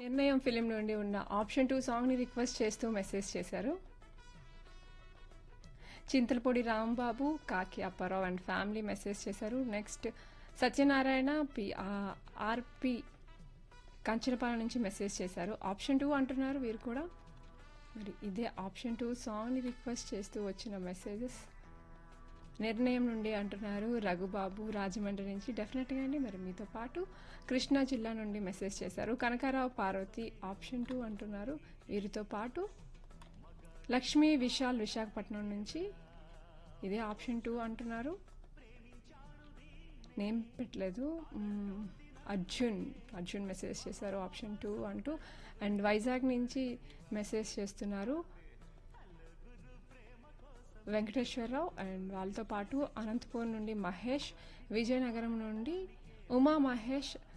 నిర్ణయం ఫిలిం నుండి ఉన్న ఆప్షన్ టూ సాంగ్ని రిక్వెస్ట్ చేస్తూ మెసేజ్ చేశారు Chintalapudi Rambabu Kaki Apparao and family message చేశారు నెక్స్ట్ సత్యనారాయణ పి ఆ- ఆర్పి కంచనపాలెం నుంచి మెసేజ్ చేశారు ఆప్షన్ టూ అంటున్నారు వీరు కూడా మరి ఇదే ఆప్షన్ టూ సాంగ్ని రిక్వెస్ట్ చేస్తూ వచ్చిన మెసేజెస్ నిర్ణయం నుండి అంటున్నారు రఘుబాబు రాజమండ్రి నుంచి డెఫినెట్గా అండి మరి మీతో పాటు కృష్ణా జిల్లా నుండి మెసేజ్ చేశారు కనకారావు పార్వతి ఆప్షన్ టూ అంటున్నారు వీరితో పాటు లక్ష్మీ విశాల్ విశాఖపట్నం నుంచి ఇదే ఆప్షన్ టూ అంటున్నారు నేమ్ పెట్టలేదు మ్మ్, అర్జున్ అర్జున్ మెసేజ్ చేశారు ఆప్షన్ టూ అంటూ అండ్ వైజాగ్ నుంచి మెసేజ్ చేస్తున్నారు వెంకటేశ్వరరావు అండ్ వాళ్ళతో పాటు అనంతపూర్ నుండి మహేష్ విజయనగరం నుండి ఉమా మహేష్